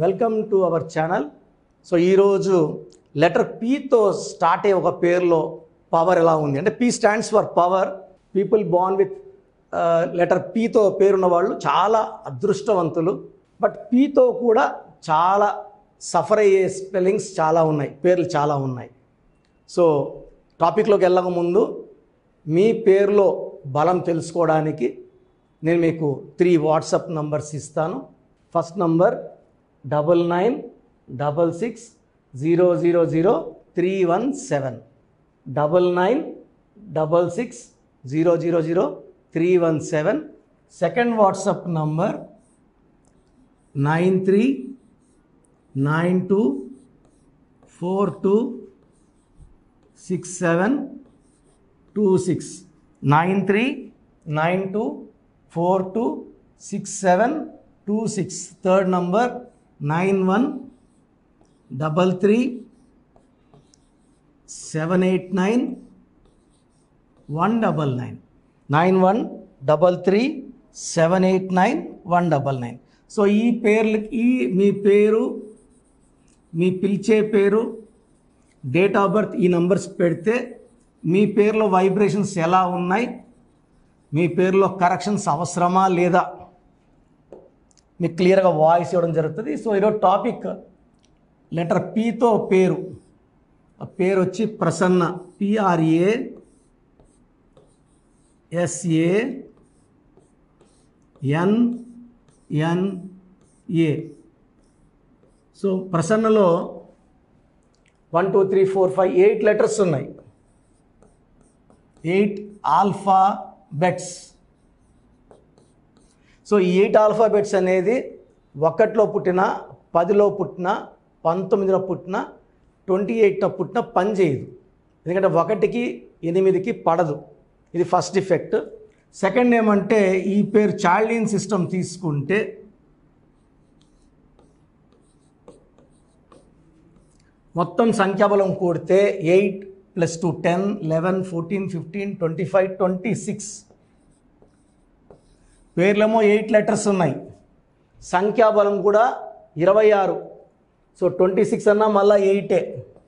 welcome to our channel so ఈరోజు letter పితో start అయ్యే ఒక పేరులో పవర్ ఎలా ఉంది అంటే P stands for power people born with letter పితో పేరున్న వాళ్ళు చాలా అదృష్టవంతులు బట్ పితో కూడా చాలా సఫర్ అయ్యే స్పెల్లింగ్స్ చాలా ఉన్నాయి పేర్లు చాలా ఉన్నాయి సో టాపిక్లోకి వెళ్ళక ముందు మీ పేరులో బలం తెలుసుకోవడానికి నేను మీకు త్రీ వాట్సాప్ నంబర్స్ ఇస్తాను first number double nine double six zero zero zero three one seven double nine double six zero zero zero three one seven second WhatsApp number nine three nine two four two six seven two six nine three nine two four two six seven two six third number nine one double three seven eight nine one double nine nine one double three seven eight nine one double nine so ఈ పేర్లు ఈ మీ పేరు మీ పిలిచే పేరు date of birth ఈ numbers పెడితే మీ పేరులో వైబ్రేషన్స్ ఎలా ఉన్నాయి మీ పేరులో కరెక్షన్స్ అవసరమా లేదా మీకు క్లియర్గా వాయిస్ ఇవ్వడం జరుగుతుంది సో ఈరోజు టాపిక్ లెటర్ పితో పేరు ఆ పేరు వచ్చి Prasanna P R A S A N N A so ప్రసన్నలో one two three four five eight letters ఉన్నాయి ఎయిట్ ఆల్ఫా బెట్స్ సో ఈ ఎయిట్ ఆల్ఫాబెట్స్ అనేది ఒకటిలో పుట్టిన పదిలో పుట్టిన పంతొమ్మిదిలో పుట్టిన ట్వంటీ ఎయిట్లో పుట్టిన పని చేయదు ఎందుకంటే ఒకటికి ఎనిమిదికి పడదు ఇది ఫస్ట్ డిఫెక్ట్ సెకండ్ ఏమంటే ఈ పేరు చాల్డియన్ సిస్టమ్ తీసుకుంటే మొత్తం సంఖ్యాబలం కూడితే eight plus two ten eleven fourteen fifteen twenty five twenty six పేర్లేమో ఎయిట్ లెటర్స్ ఉన్నాయి సంఖ్యాబలం కూడా ఇరవై ఆరు సో ట్వంటీ సిక్స్ అన్నా మళ్ళీ ఎయిటే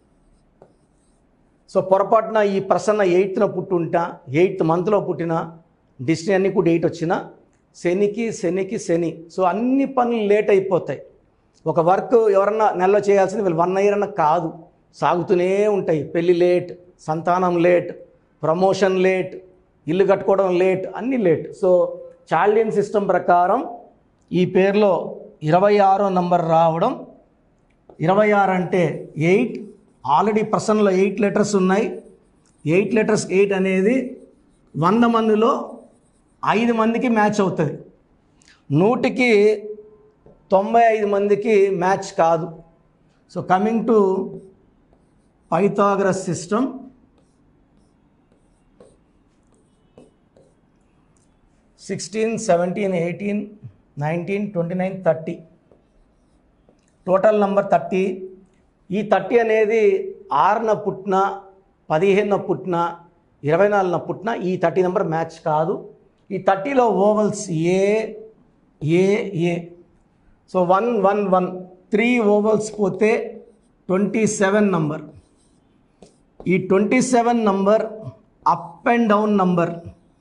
సో పొరపాటున ఈ ప్రసన్న ఎయిత్న పుట్టుంటా ఎయిత్ మంత్లో పుట్టిన డిస్నీ అన్ని కూడా ఎయిట్ వచ్చిన శనికి శనికి శని సో అన్ని పనులు లేట్ అయిపోతాయి ఒక వర్క్ ఎవరన్నా నెలలో చేయాల్సింది వీళ్ళు వన్ ఇయర్ అన్న కాదు సాగుతూనే ఉంటాయి పెళ్ళి లేట్ సంతానం లేట్ ప్రమోషన్ లేట్ ఇల్లు కట్టుకోవడం లేట్ అన్నీ లేట్ సో చాల్డియన్ సిస్టమ్ ప్రకారం ఈ పేరులో ఇరవై ఆరో నంబర్ రావడం ఇరవై ఆరు అంటే ఎయిట్ ఆల్రెడీ ప్రసన్నలో ఎయిట్ లెటర్స్ ఉన్నాయి ఎయిట్ లెటర్స్ ఎయిట్ అనేది వంద మందిలో ఐదు మందికి మ్యాచ్ అవుతుంది నూటికి తొంభై ఐదు మందికి మ్యాచ్ కాదు so coming to Pythagoras system sixteen seventeen eighteen nineteen twenty nine thirty total number thirty ఈ థర్టీ అనేది ఆరున పుట్టిన పదిహేనున పుట్టిన ఇరవై నాలుగున పుట్టిన ఈ థర్టీ నెంబర్ మ్యాచ్ కాదు ఈ థర్టీలో ovals A A A so one one one three ovals పోతే ట్వంటీ సెవెన్ నంబర్ ఈ twenty seven number up and down number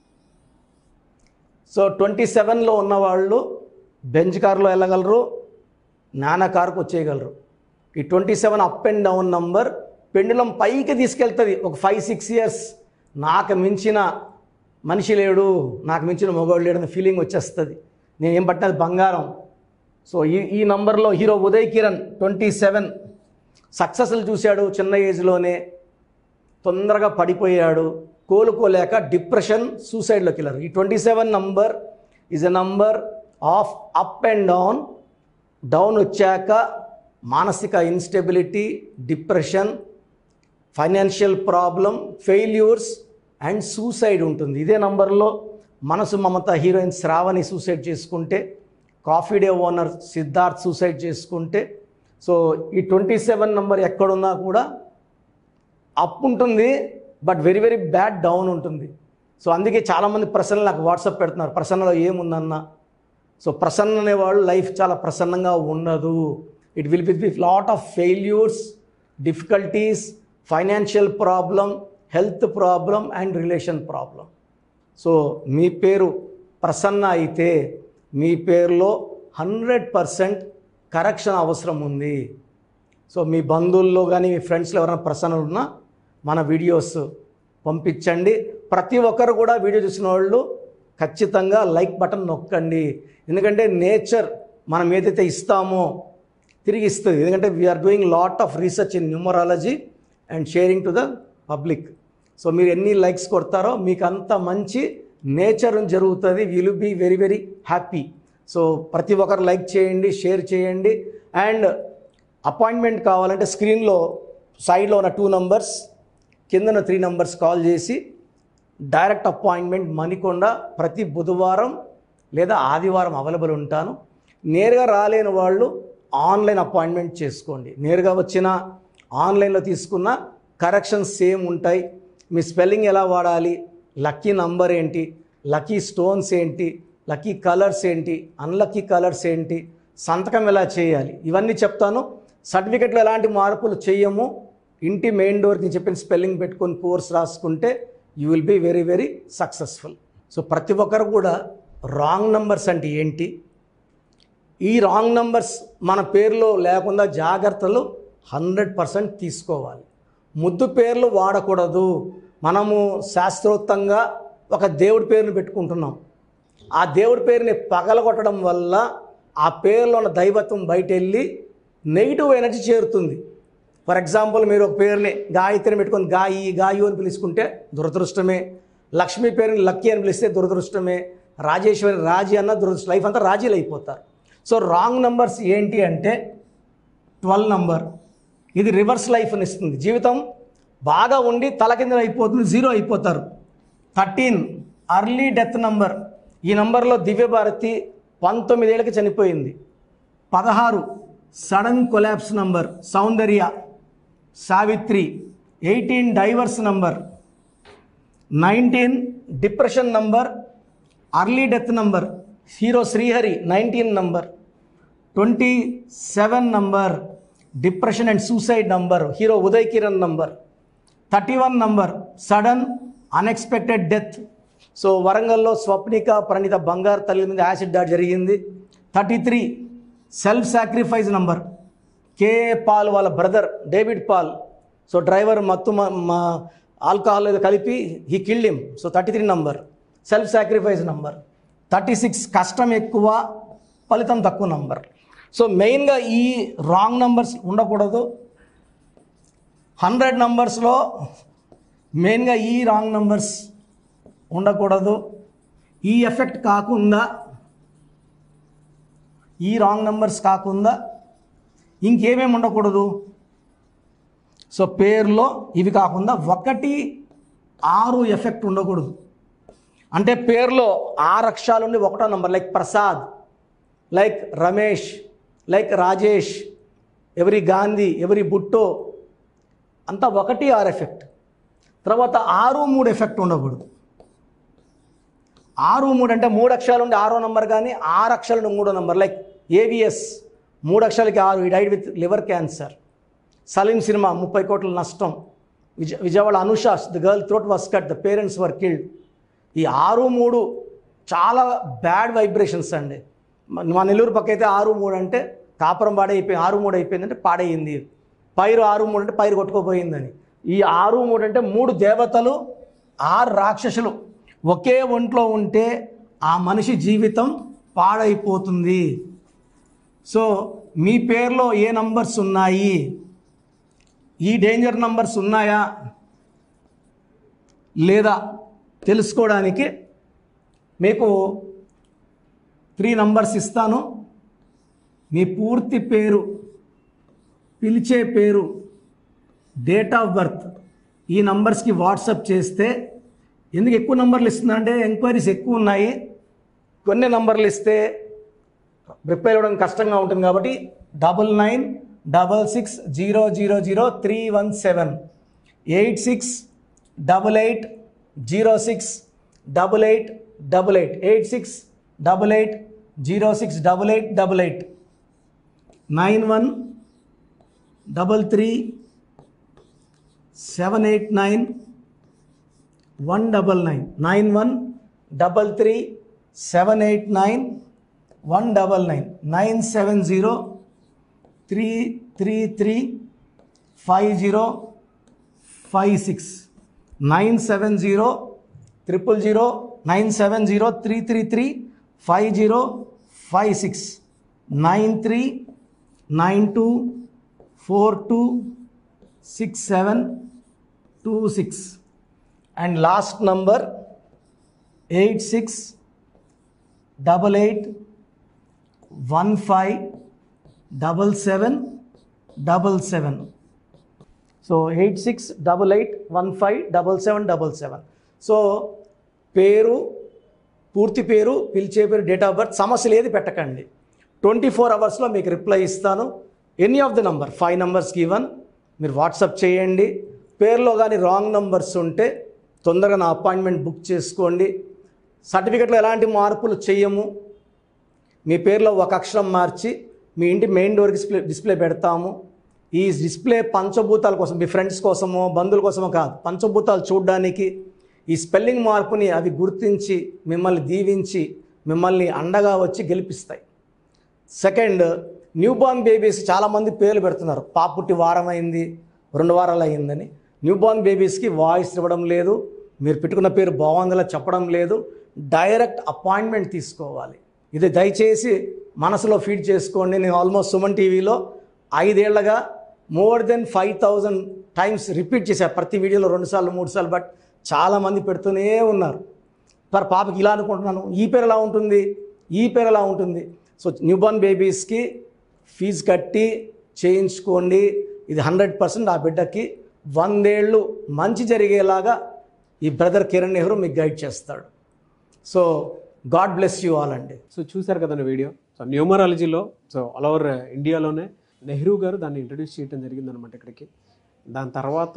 so twenty సెవెన్లో ఉన్నవాళ్ళు బెంచ్ కార్లో వెళ్ళగలరు నానా కారుకు వచ్చేయగలరు ఈ twenty seven up and down number pendulum పైకి తీసుకెళ్తుంది ఒక ఫైవ్ సిక్స్ ఇయర్స్ నాకు మించిన మనిషి లేడు నాకు మించిన మగవాడు లేడు అనే ఫీలింగ్ వచ్చేస్తుంది నేను ఏం పట్టినది బంగారం సో ఈ ఈ నంబర్లో hero Uday Kiran twenty seven సక్సెస్లు చూశాడు చిన్న ఏజ్లోనే తొందరగా పడిపోయాడు కోలుకోలేక డిప్రెషన్ సూసైడ్లోకి వెళ్ళారు ఈ twenty seven number is a number of up and down down వచ్చాక మానసిక instability depression financial problem failures and suicide ఉంటుంది ఇదే నంబర్లో మనసు మమత హీరోయిన్ శ్రావణి సూసైడ్ చేసుకుంటే coffee day owner Siddharth suicide చేసుకుంటే సో ఈ ట్వంటీ సెవెన్ నంబర్ ఎక్కడున్నా కూడా అప్ ఉంటుంది but very very bad down ఉంటుంది సో అందుకే చాలామంది ప్రశ్నలు నాకు వాట్సాప్ పెడుతున్నారు ప్రసన్నలో ఏముందన్న సో ప్రసన్న అనేవాళ్ళు లైఫ్ చాలా ప్రసన్నంగా ఉండదు it will be with lot of failures difficulties financial problem health problem and relation problem so మీ పేరు ప్రసన్న అయితే మీ పేరులో హండ్రెడ్ పర్సెంట్ కరెక్షన్ అవసరం ఉంది సో మీ బంధువుల్లో కానీ మీ ఫ్రెండ్స్లో ఎవరైనా ప్రసన్నలు ఉన్నా మన వీడియోస్ పంపించండి ప్రతి ఒక్కరు కూడా వీడియో చూసిన వాళ్ళు ఖచ్చితంగా లైక్ బటన్ నొక్కండి ఎందుకంటే నేచర్ మనం ఏదైతే ఇస్తామో తిరిగి ఇస్తుంది ఎందుకంటే we are doing lot of research in numerology and sharing to the public so మీరు ఎన్ని లైక్స్ కొడతారో మీకు అంత మంచి నేచర్ జరుగుతుంది will be very very happy so ప్రతి ఒక్కరు లైక్ చేయండి షేర్ చేయండి అండ్ అపాయింట్మెంట్ కావాలంటే స్క్రీన్లో సైడ్లో ఉన్న టూ నంబర్స్ కిందన త్రీ నంబర్స్ కాల్ చేసి డైరెక్ట్ అపాయింట్మెంట్ మణికొండ ప్రతి బుధవారం లేదా ఆదివారం అవైలబుల్ ఉంటాను నేరుగా రాలేని వాళ్ళు ఆన్లైన్ అపాయింట్మెంట్ చేసుకోండి నేరుగా వచ్చిన ఆన్లైన్లో తీసుకున్న కరెక్షన్స్ సేమ్ ఉంటాయి మీ స్పెల్లింగ్ ఎలా వాడాలి లక్కీ నంబర్ ఏంటి లక్కీ స్టోన్స్ ఏంటి లక్కీ కలర్స్ ఏంటి అన్లక్కీ కలర్స్ ఏంటి సంతకం ఎలా చేయాలి ఇవన్నీ చెప్తాను సర్టిఫికెట్లో ఎలాంటి మార్పులు చేయము ఇంటి మెయిన్ డోర్కి నేను చెప్పిన స్పెల్లింగ్ పెట్టుకొని కోర్స్ రాసుకుంటే you will be very very successful so ప్రతి ఒక్కరు కూడా రాంగ్ నంబర్స్ అంటే ఏంటి ఈ రాంగ్ నంబర్స్ మన పేరులో లేకుండా జాగ్రత్తలు హండ్రెడ్ పర్సెంట్ తీసుకోవాలి ముద్దు పేర్లు వాడకూడదు మనము శాస్త్రోక్తంగా ఒక దేవుడి పేరుని పెట్టుకుంటున్నాం ఆ దేవుడి పేరుని పగలగొట్టడం వల్ల ఆ పేరులో ఉన్న దైవత్వం బయట వెళ్ళి నెగిటివ్ ఎనర్జీ చేరుతుంది ఫర్ ఎగ్జాంపుల్ మీరు ఒక పేరుని గాయత్రిని పెట్టుకొని గాయి గాయు అని పిలుచుకుంటే దురదృష్టమే లక్ష్మీ పేరుని లక్కీ అని పిలిస్తే దురదృష్టమే రాజేశ్వరి రాజీ అన్న దురదృష్టం లైఫ్ అంతా రాజీలు అయిపోతారు సో రాంగ్ నంబర్స్ ఏంటి అంటే ట్వెల్వ్ నంబర్ ఇది రివర్స్ లైఫ్ని ఇస్తుంది జీవితం బాగా ఉండి తల కింద అయిపోతుంది జీరో అయిపోతారు థర్టీన్ అర్లీ డెత్ నంబర్ ఈ నంబర్లో దివ్యభారతి పంతొమ్మిదేళ్ళకి చనిపోయింది పదహారు sudden collapse number Soundarya Savitri eighteen divorce number nineteen depression number early death number hero Srihari nineteen number twenty seven number depression and suicide number hero Uday Kiran number thirty one number sudden unexpected death so వరంగల్లో స్వప్నిక ప్రణీత బంగారు తల్లి మీద acid దాడి జరిగింది thirty three self sacrifice number K A Paul వాళ్ళ brother David Paul so driver మత్తు మ- మా ఆల్కహాల్ ఏదో కలిపి he killed him so thirty three number self sacrifice number thirty six కష్టం ఎక్కువ ఫలితం తక్కువ నంబర్ సో మెయిన్గా ఈ రాంగ్ నంబర్స్ ఉండకూడదు హండ్రెడ్ నంబర్స్లో మెయిన్గా ఈ రాంగ్ నంబర్స్ ఉండకూడదు ఈ ఎఫెక్ట్ కాకుండా ఈ రాంగ్ నంబర్స్ కాకుండా ఇంకేమేమి ఉండకూడదు సో పేరులో ఇవి కాకుండా ఒకటి ఆరు ఎఫెక్ట్ ఉండకూడదు అంటే పేరులో ఆరు అక్షరాలు ఉండి ఒకటో number like Prasad like Ramesh like Rajesh ఎవరి గాంధీ ఎవరి బుట్టో అంతా ఒకటి ఆరు ఎఫెక్ట్ తర్వాత ఆరు మూడు ఎఫెక్ట్ ఉండకూడదు ఆరు మూడు అంటే మూడు అక్షరాలు ఉండి ఆరో నంబర్ కానీ ఆరు అక్షరాలు ఉండి మూడో నంబర్ లైక్ ఏవిఎస్ మూడు అక్షరాలకి ఆరు ఈ died with liver cancer Salim cinema ముప్పై కోట్ల నష్టం విజ Vijayawada Anusha's the girl throat was cut the parents were killed ఈ ఆరు మూడు చాలా బ్యాడ్ వైబ్రేషన్స్ అండి మ- మా నెల్లూరు పక్క అయితే ఆరు మూడు అంటే కాపురం పాడైపోయింది ఆరు మూడు అయిపోయిందంటే పాడైంది పైరు ఆరు మూడు అంటే పైరు కొట్టుకోపోయిందని ఈ ఆరు మూడు అంటే మూడు దేవతలు ఆరు రాక్షసులు ఒకే ఒంట్లో ఉంటే ఆ మనిషి జీవితం పాడైపోతుంది సో మీ పేరులో ఏ నంబర్స్ ఉన్నాయి ఈ డేంజర్ నంబర్స్ ఉన్నాయా లేదా తెలుసుకోవడానికి మీకు త్రీ నంబర్స్ ఇస్తాను మీ పూర్తి పేరు పిలిచే పేరు డేట్ ఆఫ్ బర్త్ ఈ నంబర్స్కి వాట్సప్ చేస్తే ఎందుకు ఎక్కువ నంబర్లు ఇస్తున్నారంటే ఎంక్వైరీస్ ఎక్కువ ఉన్నాయి కొన్ని నంబర్లు ఇస్తే రిప్లై ఇవ్వడం కష్టంగా ఉంటుంది కాబట్టి double nine double six zero zero zero three one seven eight six double eight zero six double eight double eight eight six double eight zero six double eight double eight nine one double three seven eight nine one double nine nine one double three seven eight nine one double nine nine seven zero three three three five zero five six nine seven zero triple zero nine seven zero three three three five zero five six nine three nine two four two six seven two six and last number eight six double eight one five double seven double seven so eight six double eight one five double seven double seven so పేరు పూర్తి పేరు పిలిచే పేరు date of birth సమస్యలు ఏది పెట్టకండి twenty four అవర్స్లో మీకు రిప్లై ఇస్తాను any of the number five నంబర్స్కి ఇవన్ మీరు వాట్సాప్ చేయండి పేరులో కానీ రాంగ్ నంబర్స్ ఉంటే తొందరగా నా అపాయింట్మెంట్ బుక్ చేసుకోండి సర్టిఫికెట్లో ఎలాంటి మార్పులు చేయము మీ పేరులో ఒక అక్షరం మార్చి మీ ఇంటి మెయిన్ డోర్కి డిస్ప్లే డిస్ప్లే పెడతాము ఈ డిస్ప్లే పంచభూతాల కోసం మీ ఫ్రెండ్స్ కోసమో బంధువుల కోసమో కాదు పంచభూతాలు చూడడానికి ఈ స్పెల్లింగ్ మార్పుని అవి గుర్తించి మిమ్మల్ని దీవించి మిమ్మల్ని అండగా వచ్చి గెలిపిస్తాయి సెకండ్ న్యూ బార్న్ బేబీస్ చాలామంది పేర్లు పెడుతున్నారు పాపుట్టి వారం అయింది రెండు వారాలు అయిందని న్యూ బార్న్ బేబీస్కి వాయిస్ ఇవ్వడం లేదు మీరు పెట్టుకున్న పేరు బాగుందిలా చెప్పడం లేదు డైరెక్ట్ అపాయింట్మెంట్ తీసుకోవాలి ఇది దయచేసి మనసులో ఫీడ్ చేసుకోండి నేను ఆల్మోస్ట్ సుమన్ టీవీలో ఐదేళ్లగా more than five thousand times repeat చేశాను ప్రతి వీడియోలో రెండుసార్లు మూడు సార్లు బట్ చాలామంది పెడుతూనే ఉన్నారు మరి పాపకి ఇలా అనుకుంటున్నాను ఈ పేరు ఎలా ఉంటుంది ఈ పేరు ఎలా ఉంటుంది సో న్యూబార్న్ బేబీస్కి ఫీజు కట్టి చేయించుకోండి ఇది హండ్రెడ్ పర్సెంట్ ఆ బిడ్డకి వందేళ్ళు మంచి జరిగేలాగా ఈ బ్రదర్ కిరణ్ నెహ్రూ మీకు గైడ్ చేస్తాడు so God bless you all అండి సో చూశారు కదండి వీడియో సో న్యూమరాలజీలో సో ఆల్ ఓవర్ ఇండియాలోనే నెహ్రూ గారు దాన్ని ఇంట్రడ్యూస్ చేయడం జరిగిందనమాట ఇక్కడికి దాని తర్వాత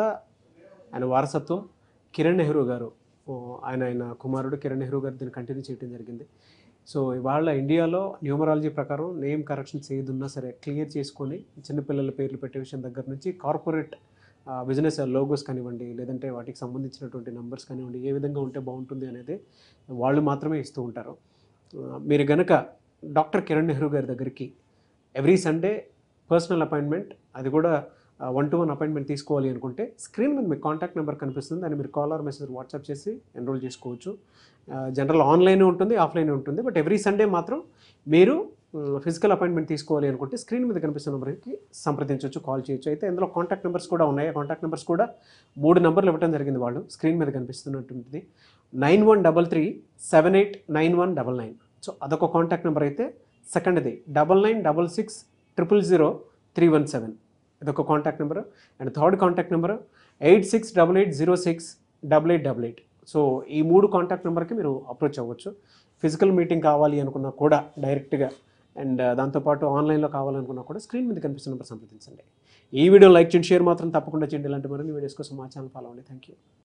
ఆయన వారసత్వం కిరణ్ నెహ్రూ గారు ఓ, ఆయన ఆయన కుమారుడు కిరణ్ నెహ్రూ గారు దీన్ని కంటిన్యూ చేయడం జరిగింది సో ఇవాళ ఇండియాలో న్యూమరాలజీ ప్రకారం నేమ్ కరెక్షన్స్ ఏది ఉన్నా సరే క్లియర్ చేసుకొని చిన్నపిల్లల పేర్లు పెట్టే విషయం దగ్గర నుంచి కార్పొరేట్ బిజినెస్ లోగోస్ కానివ్వండి లేదంటే వాటికి సంబంధించినటువంటి నెంబర్స్ కానివ్వండి ఏ విధంగా ఉంటే బాగుంటుంది అనేది వాళ్ళు మాత్రమే ఇస్తూ ఉంటారు ఆ, మీరు గనక డాక్టర్ కిరణ్ నెహ్రూ గారి దగ్గరికి ఎవ్రీ సండే పర్సనల్ అపాయింట్మెంట్ అది కూడా వన్ టు వన్ అపాయింట్మెంట్ తీసుకోవాలి అనుకుంటే స్క్రీన్ మీద మీకు కాంటాక్ట్ నెంబర్ కనిపిస్తుంది దాన్ని మీరు కాల్ ఆర్ మెసేజ్ వాట్సాప్ చేసి ఎన్రోల్ చేసుకోవచ్చు జనరల్ ఆన్లైన్ ఉంటుంది ఆఫ్లైన్ ఉంటుంది బట్ ఎవ్రీ సండే మాత్రం మీరు ఫిజికల్ అపాయింట్మెంట్ తీసుకోవాలి అనుకుంటే స్క్రీన్ మీద కనిపిస్తున్న నెంబర్కి సంప్రదించవచ్చు కాల్ చేయొచ్చు అయితే ఇందులో కాంటాక్ట్ నెంబర్స్ కూడా ఉన్నాయి ఆ కాంటాక్ట్ నెంబర్స్ కూడా మూడు నెంబర్లు ఇవ్వడం జరిగింది వాళ్ళు స్క్రీన్ మీద కనిపిస్తున్నటువంటిది nine one double three seven eight nine one double nine so అదొక కాంటాక్ట్ నెంబర్ అయితే సెకండ్ది double nine double six triple zero three one seven ఇదొక contact number and third contact number eight six double eight zero six double eight double eight so ఈ మూడు contact నెంబర్కి మీరు approach అవ్వచ్చు physical meeting కావాలి అనుకున్నా కూడా డైరెక్ట్గా అండ్ దాంతోపాటు ఆన్లైన్లో కావాలనుకున్నా కూడా స్క్రీన్ మీద కనిపిస్తున్న నెంబర్ సంప్రదించండి ఈ వీడియో లైక్ చేయండి షేర్ మాత్రం తప్పకుండా చేయండి ఇలాంటి మరిన్ని వీడియోస్ కోసం మా ఛానల్ ఫాలో అవ్వండి థ్యాంక్ యూ